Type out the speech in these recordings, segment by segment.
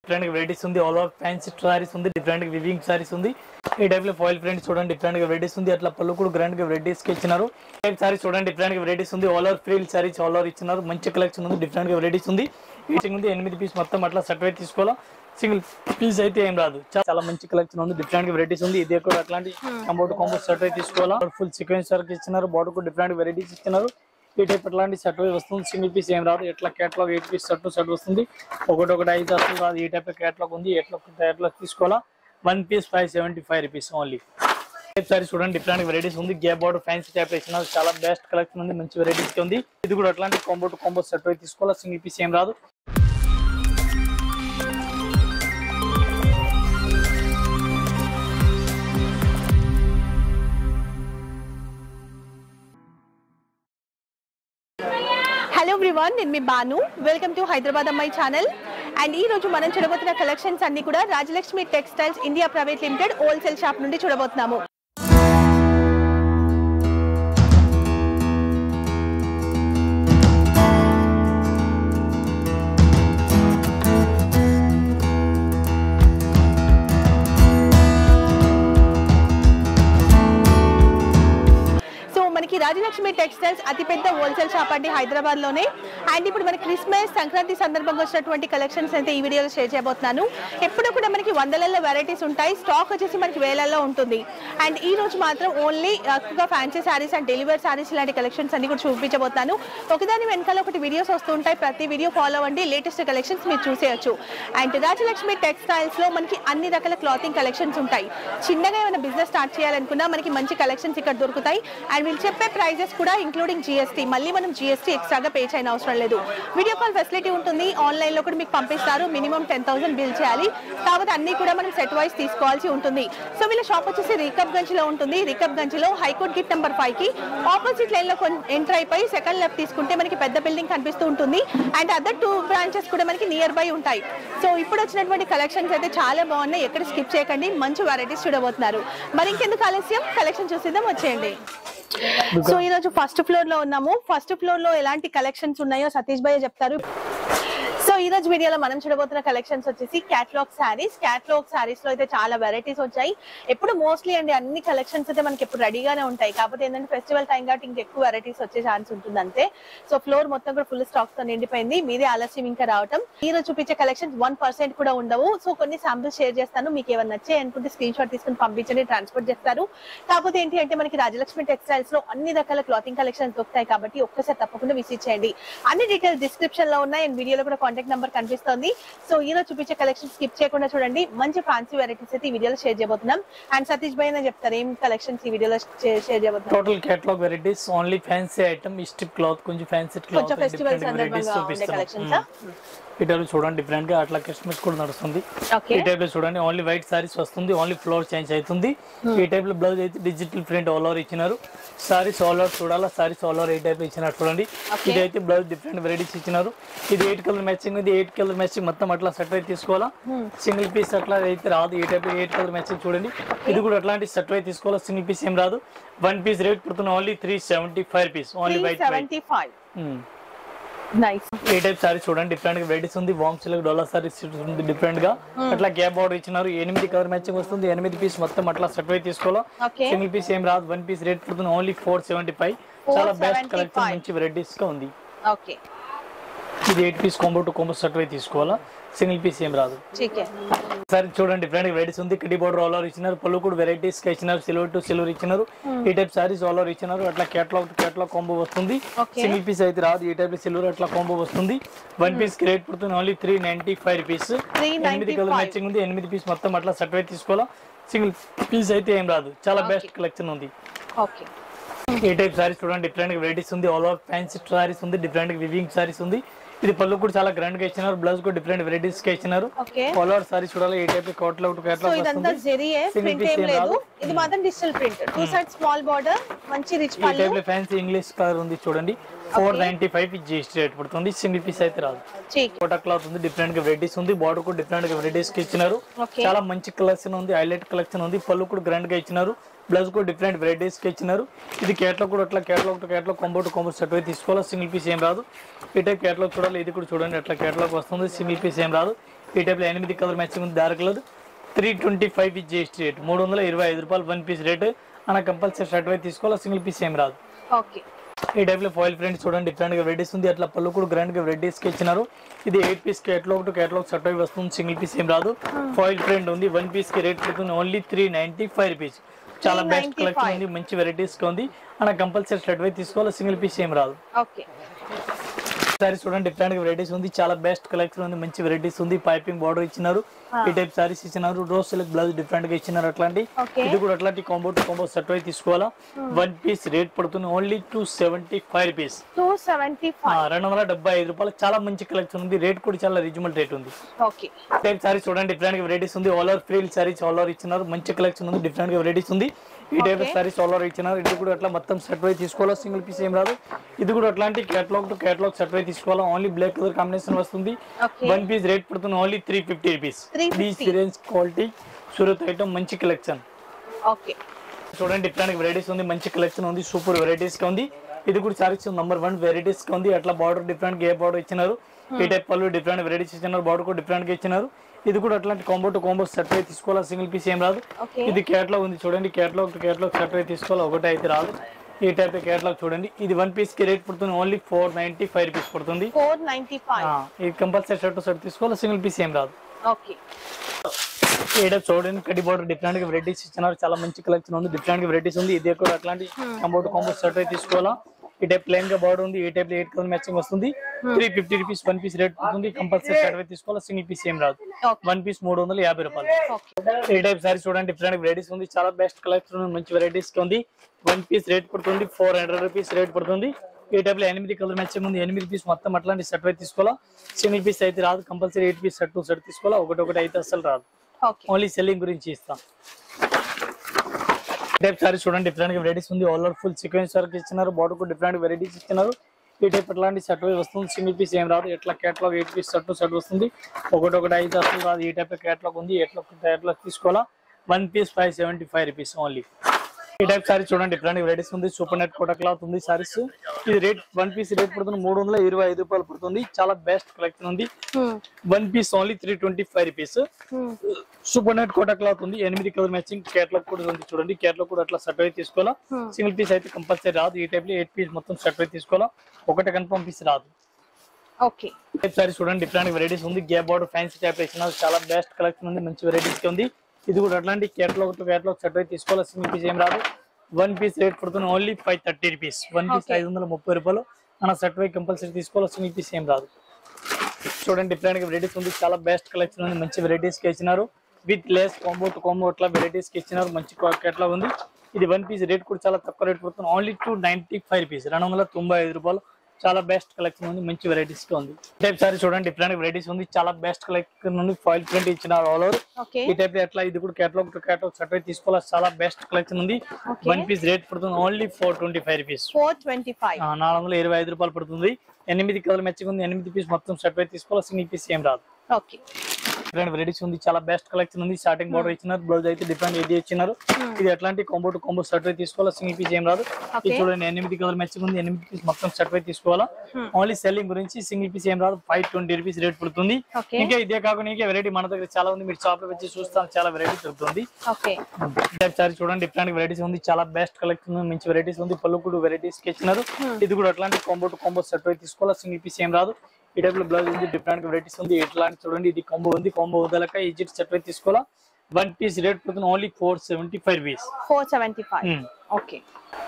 Different గా varieties ఉంది all over fancy saris ఉంది డిఫరెంట్ గా వివింగ్ సారీస్ ఉంది ఈ టైప్ లో ఫాయిల్ ప్రింట్ చూడండి డిఫరెంట్ గా వెరైటీస్ ఉంది అట్లా పళ్ళు కూడా గ్రాండ్ గా వెరైటీస్ కి ఇచ్చినారు టైప్ సారీస్ చూడండి డిఫరెంట్ గా వెరైటీస్ ఉంది all over frill saris all over ఇచ్చినారు మంచి కలెక్షన్ ఉంది డిఫరెంట్ గా వెరైటీస్ ఉంది వీటింగ్ ఉంది ఎనిమిది పీస్ మొత్తం అట్లా సర్టిఫైట్ తీసుకోవాలా సింగిల్ పీస్ అయితే ఏం రాదు చా- చాలా మంచి కలెక్షన్ ఉంది డిఫరెంట్ గా వెరైటీస్ ఉంది ఇది కూడా అట్లాంటి కంబోట్ కాంబో సర్టిఫైట్ తీసుకోవాలా ఫుల్ సీక్వెన్స్ వర్క్ ఇచ్చినారు బాడీ కూడా డిఫరెంట్ వెరైటీస్ ఇచ్చినారు ఈ టైప్ అట్లాంటి షర్ట్ వస్తుంది సింగిల్ పీస్ ఏం రాదు ఎట్లా catalogue eight piece shirt shirt వస్తుంది ఒకటి ఒకటి ఐదు వస్తుంది రాదు ఈ టైప్ కేటలాగ్ ఉంది ఎట్లా ఎట్లా తీసుకోవాలా one piece five seventy five rupees only type sari చూడండి డిఫరెంట్ వెరైటీస్ ఉంది గ్యాప్ బార్డర్ ఫ్యాన్సీ టైప్ ఇచ్చిన చాలా బెస్ట్ కలెక్షన్ ఉంది మంచి వెరైటీస్ ఉంది ఇది కూడా అట్లాంటి కాంబో టు కాంబో సెట్ అయితే తీసుకోవాలా సింగిల్ పీస్ ఏం రాదు హలో ఎవ్రీవన్ నేను మీ బాను వెల్కమ్ టు హైదరాబాద్ అమ్మాయి ఛానల్ అండ్ ఈ రోజు మనం చూడబోతున్న కలెక్షన్స్ అన్ని కూడా Rajalakshmi textiles India private limited wholesale shop నుండి చూడబోతున్నాము సో మనకి రాజలక్ష్మి టెక్స్టైల్స్ అతిపెద్ద హోల్సేల్ షాప్ అండి హైదరాబాద్ లోనే అండ్ ఇప్పుడు మనకి క్రిస్మస్ సంక్రాంతి సందర్భంగా వచ్చినటువంటి కలెక్షన్స్ అయితే ఈ వీడియోలో షేర్ చేయబోతున్నాను ఎప్పుడు కూడా మనకి వందలలో వెరైటీస్ ఉంటాయి స్టాక్ వచ్చేసి మనకి వేలల్లో ఉంటుంది అండ్ ఈ రోజు మాత్రం ఓన్లీ ఎక్కువగా fancy saris and delivery saris లాంటి కలెక్షన్స్ అన్ని కూడా చూపించబోతున్నాను ఒకదాని వెనకాల ఒకటి వీడియోస్ వస్తూ ఉంటాయి ప్రతి వీడియో ఫాలో అవ్వండి లేటెస్ట్ కలెక్షన్స్ మీరు చూసేయచ్చు అండ్ రాజలక్ష్మి టెక్స్టైల్స్ లో మనకి అన్ని రకాల క్లాతింగ్ కలెక్షన్స్ ఉంటాయి చిన్నగా ఏమైనా బిజినెస్ స్టార్ట్ చేయాలనుకున్నా మనకి మంచి కలెక్షన్స్ ఇక్కడ దొరుకుతాయి అండ్ వీళ్ళు చెప్పే ప్రైజెస్ కూడా ఇంక్లూడింగ్ జిఎస్టీ మళ్ళీ మనం జిఎస్టీ ఎక్స్ట్రాగా పే చేయని అవసరం లేదు వీడియో కాల్ ఫెసిలిటీ ఉంటుంది ఆన్లైన్ లో కూడా మీకు పంపిస్తారు మినిమం టెన్ థౌసండ్ బిల్ చేయాలి కాబట్టి అన్ని కూడా మనం సెట్ వైస్ తీసుకోవాల్సి ఉంటుంది సో వీళ్ళ షాప్ వచ్చేసి రికబ్ గంజ్ లో ఉంటుంది రికబ్ గంజ్ లో హైకోర్ట్ గిట్ నెంబర్ ఫైవ్ కి ఆపోజిట్ లైన్ లో ఎంటర్ అయిపోయి సెకండ్ లెఫ్ట్ తీసుకుంటే మనకి పెద్ద బిల్డింగ్ కనిపిస్తూ ఉంటుంది అండ్ అదర్ టూ బ్రాంచెస్ కూడా మనకి నియర్ బై ఉంటాయి సో ఇప్పుడు వచ్చినటువంటి కలెక్షన్స్ అయితే చాలా బాగున్నాయి ఎక్కడ స్కిప్ చేయకండి మంచి వెరైటీస్ చూడబోతున్నారు మరి ఇంకెందుకు ఆలస్యం కలెక్షన్ చూసేద్దాం వచ్చేయండి సో ఈ రోజు ఫస్ట్ ఫ్లోర్ లో ఉన్నాము ఫస్ట్ ఫ్లోర్ లో ఎలాంటి కలెక్షన్స్ ఉన్నాయో సతీష్ భయ్య చెప్తారు సో ఈ రోజు వీడియోలో మనం చూడబోతున్న కలెక్షన్స్ వచ్చేసి క్యాట్లాగ్ శారీస్ క్యాట్లాగ్ శారీస్ లో అయితే చాలా వెరైటీస్ వచ్చాయి ఎప్పుడు మోస్ట్లీ అండి అన్ని కలెక్షన్స్ అయితే మనకి ఎప్పుడు రెడీగానే ఉంటాయి కాకపోతే ఏంటంటే ఫెస్టివల్ టైం కాబట్టి ఇంకెక్కువ వెరైటీస్ వచ్చే ఛాన్స్ ఉంటుంది అంతే సో ఫ్లోర్ మొత్తం కూడా ఫుల్ స్టాక్స్ తో నిండిపోయింది మీదే ఆలస్యం ఇంకా రావటం ఈ రోజు చూపించే కలెక్షన్స్ వన్ పర్సెంట్ కూడా ఉండవు సో కొన్ని శాంపిల్స్ షేర్ చేస్తాను మీకు ఏమైనా నచ్చాయి అనుకుంటే స్క్రీన్ షాట్ తీసుకుని పంపించండి ట్రాన్స్పోర్ట్ చేస్తారు కాకపోతే ఏంటి అంటే మనకి రాజలక్ష్మి టెక్స్టైల్స్ లో అన్ని రకాల క్లాతింగ్ కలెక్షన్స్ దొరుకుతాయి కాబట్టి ఒక్కసారి తప్పకుండా విజిట్ చేయండి అన్ని డీటెయిల్స్ డిస్క్రిప్షన్ లో ఉన్నాయి అండ్ వీడియోలో కూడా కాంటాక్ట్ నెంబర్ కనిపిస్తుంది సో ఈ రోజు చూపించే కలెక్షన్ స్కిప్ చేయకుండా చూడండి మంచి ఫ్యాన్సీ వెరైటీస్ అయితే ఈ వీడియోలో షేర్ చేయబోతున్నాం అండ్ సతీష్ భయ్ అని చెప్తారు ఏం కలెక్షన్స్ ఈ వీడియోలో షేర్ చేయబోతున్నాం total catalogue varieties only fancy item strip cloth కొంచెం ఫ్యాన్సీ క్లాత్ కొంచెం ఫెస్టివల్ సందర్భంగా ఉండే కలెక్షన్స్ ఈ టైప్ చూడండి డిఫరెంట్ గా అట్లా కస్టమర్స్ కూడా నడుస్తుంది ఓకే ఈ టైప్ లో చూడండి ఓన్లీ వైట్ సారీస్ వస్తుంది ఓన్లీ ఫ్లోర్ చేంజ్ అవుతుంది ఈ టైప్ లో బ్లౌజ్ అయితే డిజిటల్ ప్రింట్ ఆల్ ఓవర్ ఇచ్చినారు సారీస్ ఆల్ ఓవర్ చూడాలా సారీస్ ఆల్ ఓవర్ ఈ టైప్ ఇచ్చినారు చూడండి Okay. ఇది అయితే బ్లౌజ్ డిఫరెంట్ వెరైటీస్ ఇచ్చినారు ఇది ఎయిట్ కలర్ మ్యాచింగ్ ఇది ఎయిట్ కలర్ మ్యాచింగ్ మొత్తం అట్లా సెట్ అయితే తీసుకోవాలా సింగిల్ పీస్ అట్లా అయితే రాదు ఈ టైప్ ఎయిట్ కలర్ మ్యాచింగ్ చూడండి ఇది కూడా అట్లాంటి సెట్ అయితే తీసుకోవాలా సింగిల్ పీస్ ఏం రాదు వన్ పీస్ రేట్ పడుతున్న only three seventy five piece only wait wait seventy five nice a type sari చూడండి డిఫరెంట్ గా వెరైటీస్ ఉంది వామ్ సిల్క్ డోలర్ సారీస్ ఉంది డిఫరెంట్ గా అట్లా గ్యాప్ బార్డర్ ఇచ్చినారు ఎనిమిది కలర్ మ్యాచింగ్ వస్తుంది ఎనిమిది పీస్ మొత్తం అట్లా సెట్ అయితే తీసుకోవాలా ఓకే సింగిల్ పీస్ ఏం రాదు వన్ పీస్ రేట్ పడుతుంది ఓన్లీ ఫోర్ సెవెంటీ ఫైవ్ చాలా బెస్ట్ 475. కలెక్షన్ మంచి వెరైటీస్ గా ఉంది ఓకే ఇది eight piece combo to combo set అయితే తీసుకోవాలా సింగిల్ పీస్ ఏం రాదు చీకే సారీ చూడండి డిఫరెంట్ వెరైటీస్ ఉంది కిడ్డీ బోర్డర్ ఆల్ ఓవర్ ఇచ్చినారు పళ్ళు కూడా వెరైటీస్ గా ఇచ్చినారు సిల్వర్ టు సిల్వర్ ఇచ్చినారు ఈ టైప్ సారీస్ ఆల్ ఓవర్ ఇచ్చినారు అట్లా కేటలాగ్ టు కేటలాగ్ కాంబో వస్తుంది Okay. సింగిల్ పీస్ అయితే రాదు ఈ టైప్ సిల్వర్ అట్లా కాంబో వస్తుంది వన్ పీస్ కి రేట్ పడుతుంది only three ninety five rupees ఎనిమిది కలర్ 395. మ్యాచింగ్ ఉంది ఎనిమిది పీస్ మొత్తం అట్లా సెట్ అయితే తీసుకోవాలా సింగిల్ పీస్ అయితే ఏం రాదు చాలా బెస్ట్ కలెక్షన్ ఉంది ఓకే ఈ టైప్ సారీస్ చూడండి డిఫరెంట్ గా వెరైటీస్ ఉంది ఆల్ ఓవర్ ఫ్యాన్సీ సారీస్ ఉంది డిఫరెంట్ గా వివింగ్ సారీస్ ఉంది ఇది పళ్ళు కూడా చాలా గ్రాండ్ గా ఇచ్చినారు బ్లౌజ్ కూడా డిఫరెంట్ వెరైటీస్ గా ఇచ్చినారు ఓకే ఆల్ ఓవర్ సారీ చూడాలి ఏ టైప్ కోట్లో సో కేటలాగ్ ఇదంతా వస్తుంది జెరీయే Single ప్రింట్ piece ఏం ఏం లేదు రాదు. ఇది మాత్రం digital print two side small border మంచి రిచ్ ఈ పళ్ళు టైప్ లో ఫ్యాన్సీ ఇంగ్లీష్ కలర్ ఉంది చూడండి four ninety five GST rate పడుతుంది సింగిల్ పీస్ అయితే రాదు చీక్ కోటా క్లాత్ ఉంది డిఫరెంట్ గా వెరైటీస్ ఉంది బార్డర్ కూడా డిఫరెంట్ గా వెరైటీస్ కి ఇచ్చినారు Okay. చాలా మంచి కలెక్షన్ ఉంది హైలైట్ కలెక్షన్ ఉంది పళ్ళు కూడా గ్రాండ్ గా ఇచ్చినారు బ్లౌజ్ కూడా డిఫరెంట్ వెరైటీస్ కి ఇచ్చినారు ఇది కేటలాగ్ కూడా అట్లా catalogue to catalogue combo to combo set తీసుకోవాలి సింగిల్ పీస్ ఏం రాదు ఈ టైప్ కేటలాగ్ చూడాలి ఇది కూడా చూడండి అట్లా కేటలాగ్ వస్తుంది సింగిల్ పీస్ ఏం రాదు ఈ టైప్లో ఎనిమిది కలర్ మ్యాచింగ్ ఉంది dark colour three twenty five is GST rate మూడు వందల ఇరవై ఐదు రూపాయలు వన్ పీస్ రేట్ అన్న కంపల్సరీ షర్ట్ వైపు తీసుకోవాలి సింగిల్ పీస్ ఏం రాదు ఓకే ఈ టైప్ లో ఫాయిల్ ఫ్రెండ్స్ చూడండి డిఫరెంట్ గా వెరైటీస్ ఉంది అట్లా పళ్ళు కూడా గ్రాండ్ గా వెరైటీస్ కి ఇచ్చినారు ఇది eight piece catalogue to catalogue shirt వైపు వస్తుంది సింగిల్ పీస్ ఏం రాదు ఫాయిల్ ఫ్రెండ్ ఉంది వన్ పీస్ కి రేట్ పడుతుంది only three ninety five rupees చాలా బెస్ట్ 395. కలెక్షన్ ఉంది మంచి వెరైటీస్ గా ఉంది అన్న కంపల్సరీ షర్ట్ వైపు తీసుకోవాలి సింగిల్ పీస్ ఏం రాదు ఓకే సారీస్ చూడండి డిఫరెంట్ గా వెరైటీస్ ఉంది చాలా బెస్ట్ కలెక్షన్ ఉంది మంచి వెరైటీస్ ఉంది పైపింగ్ బార్డర్ ఇచ్చినారు ఈ టైప్ సారీస్ ఇచ్చినారు రోజ్ సిల్క్ బ్లౌజ్ డిఫరెంట్ గా ఇచ్చినారు అట్లాంటి Okay. ఇది కూడా అట్లాంటి కాంబో టు కాంబో సెట్ అయి తీసుకోవాలా వన్ పీస్ రేట్ పడుతుంది only two seventy five rupees two seventy five రెండు వందల డెబ్బై ఐదు రూపాయలు చాలా మంచి కలెక్షన్ ఉంది రేట్ కూడా చాలా రీజనబుల్ రేట్ ఉంది ఓకే టైప్ సారీస్ చూడండి డిఫరెంట్ వెరైటీస్ ఉంది all over frill saris all over ఇచ్చినారు మంచి కలెక్షన్ ఉంది డిఫరెంట్ వెరైటీస్ ఉంది ఈ type Okay. Saris all over ఇచ్చినారు ఇది కూడా అట్లా మొత్తం సెట్ వై తీసుకోవాలా సింగిల్ పీస్ ఏం రాదు ఇది కూడా అట్లాంటి కేటలాగ్ టు కేటలాగ్ సెట్ వై తీసుకోవాలా ఓన్లీ బ్లాక్ కలర్ కాంబినేషన్ వస్తుంది Okay. వన్ పీస్ రేట్ పడుతుంది ఓన్లీ త్రీ ఫిఫ్టీ రూపీస్ 350. ఈ సిరెన్స్ క్వాలిటీ సూరత్ ఐటమ్ మంచి కలెక్షన్ ఓకే చూడండి డిఫరెంట్ వెరైటీస్ ఉంది మంచి కలెక్షన్ ఉంది సూపర్ వెరైటీస్ గా ఉంది ఇది కూడా సారీస్ నంబర్ వన్ వెరైటీస్ గా ఉంది అట్లా బార్డర్ డిఫరెంట్ గే బార్డర్ ఇచ్చినారు ఈ టైప్ పళ్ళు డిఫరెంట్ వెరైటీస్ ఇచ్చినారు బార్డర్ కూడా డిఫరెంట్ గా ఇచ్చినారు ఇది కూడా అట్లాంటి కాంబో టు కాంబో సెట్ అయితే తీసుకోవాలి సింగిల్ పీస్ ఏం రాదు Okay. ఇది కేటలాగ్ ఉంది చూడండి కేటలాగ్ టు కేటలాగ్ సెట్ అయితే తీసుకోవాలి ఒకటే అయితే రాదు ఈ టైప్ కేటలాగ్ చూడండి ఇది వన్ పీస్ కి రేట్ పడుతుంది only four ninety five rupees పడుతుంది ఫోర్ నైన్టీ ఫైవ్ ఆ, ఇది కంపల్సరీ షర్ట్ సెట్ తీసుకోవాలి సింగిల్ పీస్ ఏం రాదు ఓకే ఈ టైప్ చూడండి కడి బార్డర్ డిఫరెంట్ గా వెరైటీస్ ఇచ్చినారు చాలా మంచి కలెక్షన్ ఉంది డిఫరెంట్ గా వెరైటీస్ ఉంది ఇది కూడా అట్లాంటి కంబో టు కాంబో షర్ట్ అయితే తీసుకోవాలా ఈ టైప్ ప్లెయిన్ గా బార్డర్ ఉంది ఈ టైప్ ఎయిట్ కలర్ మ్యాచింగ్ వస్తుంది three fifty rupees one piece rate పడుతుంది కంపల్సరీ షర్ట్ అయితే తీసుకోవాలి సింగిల్ పీస్ ఏం రాదు ఓకే వన్ పీస్ మూడు వందల యాభై రూపాయలు ఓకే ఈ టైప్ సారీ చూడండి డిఫరెంట్ వెరైటీస్ ఉంది చాలా బెస్ట్ కలెక్షన్ ఉంది మంచి వెరైటీస్ ఉంది వన్ పీస్ రేట్ పడుతుంది ఫోర్ హండ్రెడ్ రూపీస్ రేట్ పడుతుంది ఈ టైప్ లో ఎనిమిది కలర్ మ్యాచింగ్ ఉంది ఎనిమిది పీస్ మొత్తం అట్లాంటి సెట్ అయితే తీసుకోవాలా సింగిల్ పీస్ అయితే రాదు compulsory eight piece set to set తీసుకోవాలా ఒకటి ఒకటి అయితే అసలు రాదు ఓకే ఓన్లీ సెల్లింగ్ గురించి ఇస్తాం టైప్ సారీ చూడండి డిఫరెంట్ గా వెరైటీస్ ఉంది all over full sequence work ఇచ్చినారు బార్డర్ కూడా డిఫరెంట్ వెరైటీస్ ఇచ్చినారు ఈ టైప్ అట్లాంటి సెట్ వస్తుంది సింగిల్ పీస్ ఏం రాదు ఎట్లా catalogue eight piece set set వస్తుంది ఒకటి ఒకటి ఐదు అసలు రాదు ఈ టైప్ కేటలాగ్ ఉంది ఎట్లా కేటలాగ్ తీసుకోవాలా one piece five seventy five rupees only ఈ టైప్ సారీ చూడండి డిఫరెంట్ వెరైటీస్ ఉంది సూపర్ నెట్ కోట క్లాత్ ఉంది సారీస్ ఇది రేట్ వన్ పీస్ రేట్ పడుతుంది మూడు వందల ఇరవై ఐదు రూపాయలు పడుతుంది చాలా బెస్ట్ కలెక్షన్ ఉంది one piece only three twenty five rupees super net Kota cloth ఉంది ఎనిమిది కలర్ మ్యాచింగ్ కేటలాగ్ కూడా ఉంది చూడండి కేటలాగ్ కూడా అట్లా సెట్ అయితే తీసుకోవాలా సింగిల్ పీస్ అయితే కంపల్సరీ రాదు ఈ టైప్ లో ఎయిట్ పీస్ మొత్తం సెట్ అయితే తీసుకోవాలా ఒకటి కన్ఫర్మ్ పీస్ రాదు ఓకే టైప్ సారీ చూడండి డిఫరెంట్ వెరైటీస్ ఉంది గ్యాప్ బార్డర్ ఫ్యాన్సీ టైప్ వేసిన చాలా బెస్ట్ కలెక్షన్ ఉంది మంచి వెరైటీస్ ఉంది ఇది కూడా అట్లాంటి కేటలాగ్ టు కేటలాగ్ సెట్ అయితే తీసుకోవాలి సింగిల్ పీస్ ఏం రాదు వన్ పీస్ రేట్ పడుతుంది only five thirty rupees one piece Okay. ఐదు వందల ముప్పై రూపాయలు మన సెట్ వై కంపల్సరీ తీసుకోవాలి సింగిల్ పీస్ ఏం రాదు చూడండి డిఫరెంట్ వెరైటీస్ ఉంది చాలా బెస్ట్ కలెక్షన్ ఉంది మంచి వెరైటీస్ కి ఇచ్చినారు with lace combo to combo అట్లా వెరైటీస్ కి ఇచ్చినారు మంచి ఎట్లా ఉంది ఇది వన్ పీస్ రేట్ కూడా చాలా తక్కువ రేట్ పడుతుంది only two ninety five rupees రెండు వందల తొంభై ఐదు రూపాయలు చాలా బెస్ట్ కలెక్షన్ ఉంది మంచి వెరైటీస్ గా ఉంది టైప్ సారీ చూడండి డిఫరెంట్ వెరైటీస్ ఉంది చాలా బెస్ట్ కలెక్షన్ ఉంది ఫాయిల్ ప్రింట్ ఇచ్చినారు ఆల్ ఓవర్ ఓకే ఈ టైప్ ఎట్లా ఇది కూడా కేటలాగ్ టు కేటలాగ్ సెట్ తీసుకోవాలి చాలా బెస్ట్ కలెక్షన్ ఉంది Okay. వన్ పీస్ రేట్ పడుతుంది only four twenty five rupees four twenty five ఆ, నాలుగు వందల ఇరవై ఐదు రూపాయలు పడుతుంది ఎనిమిది కలర్ మెచ్చగా ఉంది ఎనిమిది పీస్ మొత్తం సెట్ అయితే తీసుకోవాలి సింగిల్ పీస్ ఏం రాదు ఓకే డిఫరెంట్ వెరైటీస్ ఉంది చాలా బెస్ట్ కలెక్షన్ ఉంది స్టార్టింగ్ బార్డర్ ఇచ్చినారు బ్లౌజ్ అయితే డిఫరెంట్ ఇది ఇచ్చినారు ఇది ఎట్లాంటి కాంబో టు కాంబో సెట్ అయితే తీసుకోవాలి సింగిల్ పీస్ ఏం రాదు ఇది Okay. చూడండి ఎనిమిది కలర్ మెచ్చగా ఉంది ఎనిమిది పీస్ మొత్తం సెట్ అయితే తీసుకోవాలా ఓన్లీ సెల్లింగ్ గురించి సింగిల్ పీస్ ఏం రాదు ఫైవ్ ట్వంటీ రూపీస్ రేట్ పడుతుంది Okay. ఇంకా ఇదే కాకుండా ఇంకా వెరైటీ మన దగ్గర చాలా ఉంది మీరు షాప్ లో వచ్చి చూస్తాను చాలా వెరైటీ దొరుకుతుంది ఓకే ఒకసారి చూడండి డిఫరెంట్ వెరైటీస్ ఉంది చాలా బెస్ట్ కలెక్షన్ ఉంది మంచి వెరైటీస్ ఉంది పళ్ళు కూడా వెరైటీస్ ఇచ్చినారు ఇది కూడా అట్లాంటి కాంబో టు కాంబో సెట్ అయితే తీసుకోవాలి సింగిల్ పీస్ ఏం రాదు ఈ టైప్ లో బ్లౌజ్ ఉంది డిఫరెంట్ వెరైటీస్ ఉంది ఇట్లాంటి చూడండి ఇది కాంబో ఉంది కాంబో వదలక ఈ జిట్ సెట్ అయితే తీసుకోవాలా వన్ పీస్ రేట్ పడుతుంది only four seventy five rupees four seventy five okay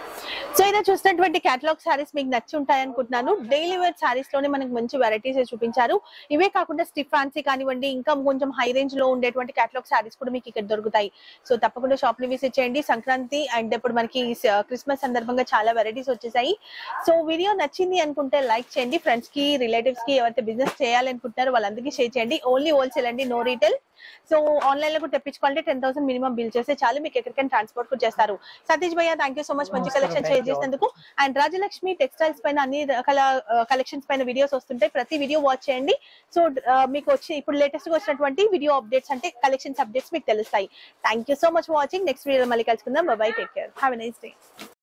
so ఇలా చూసినటువంటి కేటలాగ్ సారీస్ మీకు నచ్చి ఉంటాయి అనుకుంటున్నాను డైలీ వేర్ సారీస్ లోనే మనకి మంచి వెరైటీస్ చూపించారు ఇవే కాకుండా స్టిఫ్ ఫ్యాన్సీ కానివ్వండి ఇంకా కొంచెం హై రేంజ్ లో ఉండేటువంటి కేటలాగ్ సారీస్ కూడా మీకు ఇక్కడ దొరుకుతాయి సో తప్పకుండా షాప్ ని విజిట్ చేయండి సంక్రాంతి అండ్ ఇప్పుడు మనకి క్రిస్మస్ సందర్భంగా చాలా వెరైటీస్ వచ్చేసాయి సో వీడియో నచ్చింది అనుకుంటే లైక్ చేయండి ఫ్రెండ్స్ కి రిలేటివ్స్ కి ఎవరైతే బిజినెస్ చేయాలనుకుంటున్నారో వాళ్ళందరికీ షేర్ చేయండి ఓన్లీ హోల్సేల్ అండి నో రీటైల్ సో ఆన్లైన్ లో కూడా తెప్పించుకోవాలంటే టెన్ థౌసండ్ మినిమం బిల్ చేస్తే చాలు మీకు ఎక్కడికైనా ట్రాన్స్పోర్ట్ కూడా చేస్తారు సతీష్ భయ్య థ్యాంక్ యూ సో మచ్ మంచి కలెక్షన్ షేర్ చేసినందుకు అండ్ రాజలక్ష్మి టెక్స్టైల్స్ పైన అన్ని రకాల కలెక్షన్స్ పైన వీడియోస్ వస్తుంటాయి ప్రతి వీడియో వాచ్ చేయండి సో మీకు వచ్చి ఇప్పుడు లేటెస్ట్ గా వచ్చినటువంటి వీడియో అప్డేట్స్ అంటే కలెక్షన్స్ అప్డేట్స్ మీకు తెలుస్తాయి thank you so much watching next video మళ్ళీ కలుసుకుందాం bye take care have a nice day